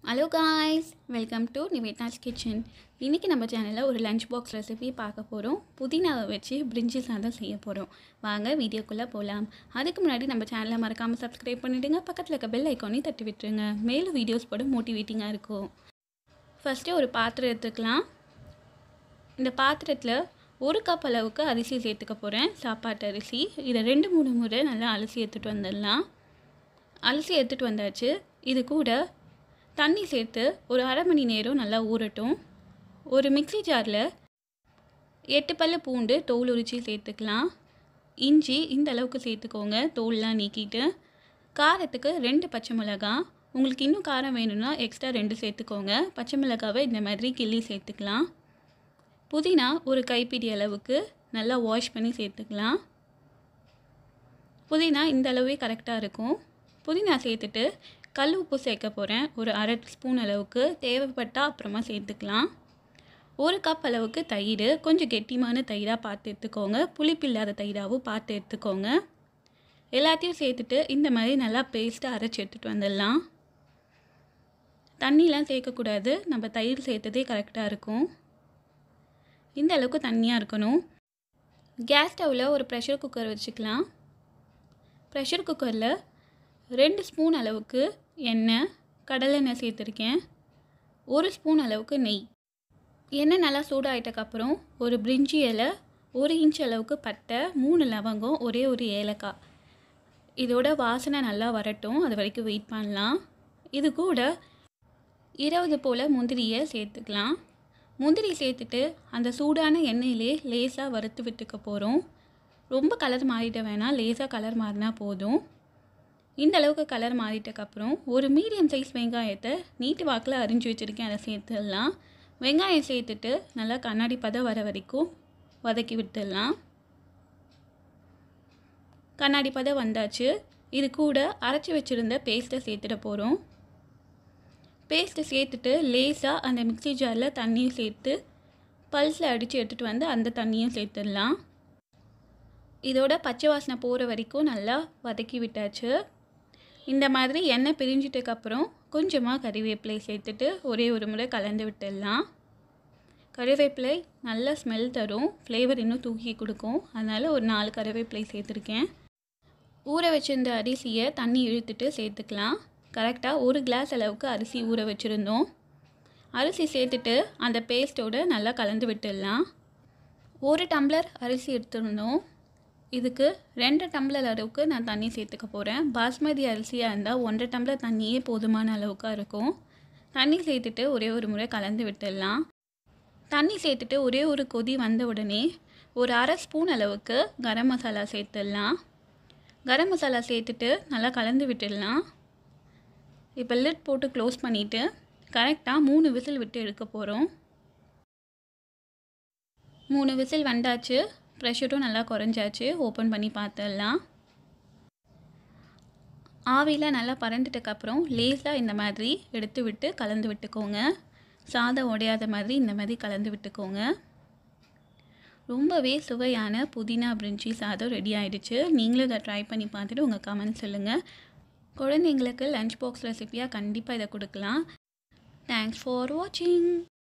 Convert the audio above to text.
hello guys welcome to Nivetha's kitchen இன்றைக்கி நம்ம சேனலில் ஒரு லஞ்ச் பாக்ஸ் ரெசிபி பார்க்க போகிறோம் புதினாவை வச்சு பிரிஞ்சி சாதம் செய்ய போகிறோம் வாங்க வீடியோக்குள்ளே போகலாம் அதுக்கு முன்னாடி நம்ம சேனலை மறக்காமல் சப்ஸ்கிரைப் பண்ணிவிடுங்க பக்கத்தில் இருக்க பெல் ஐக்கானையும் தட்டி விட்டுருங்க மேலும் வீடியோஸ் போட மோட்டிவேட்டிங்காக இருக்கும் ஃபஸ்ட்டு ஒரு பாத்திரம் எடுத்துக்கலாம் இந்த பாத்திரத்தில் ஒரு கப் அளவுக்கு அரிசி சேர்த்துக்க போகிறேன் சாப்பாட்டு அரிசி இதை ரெண்டு மூணு முறை நல்லா அலசி எடுத்துகிட்டு வந்துடலாம் அலசி எடுத்துகிட்டு வந்தாச்சு இது கூட தண்ணி சேர்த்து ஒரு அரை மணி நேரம் நல்லா ஊறட்டும் ஒரு மிக்ஸி ஜாரில் எட்டு பல்லு பூண்டு தோல் உரிச்சி சேர்த்துக்கலாம் இஞ்சி இந்த அளவுக்கு சேர்த்துக்கோங்க தோல்லாம் நீக்கிட்டு காரத்துக்கு ரெண்டு பச்சை மிளகாய் உங்களுக்கு இன்னும் காரம் வேணும்னா எக்ஸ்ட்ரா ரெண்டு சேர்த்துக்கோங்க பச்சை மிளகாவை இந்த மாதிரி கிள்ளி சேர்த்துக்கலாம் புதினா ஒரு கைப்பிடி அளவுக்கு நல்லா வாஷ் பண்ணி சேர்த்துக்கலாம் புதினா இந்த அளவே கரெக்டாக இருக்கும் புதினா சேர்த்துட்டு கல் உப்பு சேர்க்க போகிறேன் ஒரு அரை ஸ்பூன் அளவுக்கு தேவைப்பட்டால் அப்புறமா சேர்த்துக்கலாம் ஒரு கப் அளவுக்கு தயிர் கொஞ்சம் கெட்டிமான தயிராக பார்த்து எடுத்துக்கோங்க புளிப்பு இல்லாத தயிராகவும் பார்த்து எடுத்துக்கோங்க எல்லாத்தையும் சேர்த்துட்டு இந்த மாதிரி நல்லா பேஸ்ட்டாக அரைச்சி எடுத்துகிட்டு வந்துடலாம் தண்ணிலாம் சேர்க்கக்கூடாது நம்ம தயிர் சேர்த்ததே கரெக்டாக இருக்கும் இந்த அளவுக்கு தண்ணியாக இருக்கணும் கேஸ் ஸ்டவ்வில் ஒரு ப்ரெஷர் குக்கர் வச்சுக்கலாம் ப்ரெஷர் குக்கரில் ரெண்டு ஸ்பூன் அளவுக்கு எண்ணெய் கடலெண்ணெய் சேர்த்துருக்கேன் ஒரு ஸ்பூன் அளவுக்கு நெய் எண்ணெய் நல்லா சூடாயிட்டக்கப்புறம் ஒரு பிரிஞ்சி இலை ஒரு இன்ச் அளவுக்கு பட்டை மூணு லவங்கம் ஒரே ஒரு ஏலக்காய் இதோட வாசனை நல்லா வரட்டும் அது வரைக்கும் வெயிட் பண்ணலாம் இது கூட இருபது போல் முந்திரியை சேர்த்துக்கலாம் முந்திரி சேர்த்துட்டு அந்த சூடான எண்ணெயிலே லேசாக வறுத்து விட்டுக்க போகிறோம் ரொம்ப கலர் மாறிட வேணாம் லேசாக கலர் மாறினா போதும் இந்த அளவுக்கு கலர் மாறிட்டக்கப்புறம் ஒரு மீடியம் சைஸ் வெங்காயத்தை நீட்டு வாக்கில் அரிஞ்சு வச்சுருக்கேன் அதை சேர்த்துடலாம் வெங்காயம் சேர்த்துட்டு நல்லா கண்ணாடி பதம் வர வரைக்கும் வதக்கி விட்டுடலாம் கண்ணாடி பதம் வந்தாச்சு இது கூட அரைச்சி வச்சுருந்த பேஸ்ட்டை சேர்த்துட போகிறோம் பேஸ்ட்டை சேர்த்துட்டு லேசாக அந்த மிக்ஸி ஜாரில் தண்ணியும் சேர்த்து பல்ஸில் அடித்து எடுத்துகிட்டு வந்து அந்த தண்ணியும் சேர்த்துடலாம் இதோட பச்சை வாசனை போகிற வரைக்கும் நல்லா வதக்கி விட்டாச்சு இந்த மாதிரி எண்ணெய் பிரிஞ்சிட்டதுக்கப்புறம் கொஞ்சமாக கறிவேப்பிலை சேர்த்துட்டு ஒரே ஒரு முறை கலந்து விட்டுடலாம் கறிவேப்பிலை நல்ல ஸ்மெல் தரும் ஃப்ளேவர் இன்னும் தூக்கி கொடுக்கும் அதனால் ஒரு நாலு கறிவேப்பிலை சேர்த்துருக்கேன் ஊற வச்சிருந்த அரிசியை தண்ணி இழுத்துட்டு சேர்த்துக்கலாம் கரெக்டாக ஒரு கிளாஸ் அளவுக்கு அரிசி ஊற வச்சுருந்தோம் அரிசி சேர்த்துட்டு அந்த பேஸ்ட்டோடு நல்லா கலந்து விட்டுடலாம் ஒரு டம்ளர் அரிசி எடுத்துருந்தோம் இதுக்கு ரெண்டு டம்ளர் அளவுக்கு நான் தண்ணி சேர்த்துக்க போகிறேன் பாஸ்மதி அரிசியாக இருந்தால் ஒன்றரை டம்ளர் தண்ணியே போதுமான அளவுக்காக இருக்கும் தண்ணி சேர்த்துட்டு ஒரே ஒரு முறை கலந்து விட்டுடலாம் தண்ணி சேர்த்துட்டு ஒரே ஒரு கொதி வந்த உடனே ஒரு அரை ஸ்பூன் அளவுக்கு கரம் மசாலா சேர்த்துடலாம் கரம் மசாலா சேர்த்துட்டு நல்லா கலந்து விட்டுடலாம் இப்போ லிட் போட்டு க்ளோஸ் பண்ணிவிட்டு கரெக்டாக மூணு விசில் விட்டு எடுக்க போகிறோம் மூணு விசில் வந்தாச்சு ப்ரெஷரும் நல்லா குறைஞ்சாச்சு ஓப்பன் பண்ணி பார்த்துடலாம் ஆவியில் நல்லா பறந்துட்டக்கப்புறம் லேஸாக இந்த மாதிரி எடுத்து விட்டு கலந்து விட்டுக்கோங்க சாதம் உடையாத மாதிரி இந்த மாதிரி கலந்து விட்டுக்கோங்க ரொம்பவே சுவையான புதினா பிரிஞ்சி சாதம் ரெடி ஆகிடுச்சு நீங்களும் இதை ட்ரை பண்ணி பார்த்துட்டு உங்கள் கமெண்ட் சொல்லுங்கள் குழந்தைங்களுக்கு லஞ்ச் பாக்ஸ் ரெசிப்பியாக கண்டிப்பாக இதை கொடுக்கலாம் தேங்க்ஸ் ஃபார் வாட்சிங்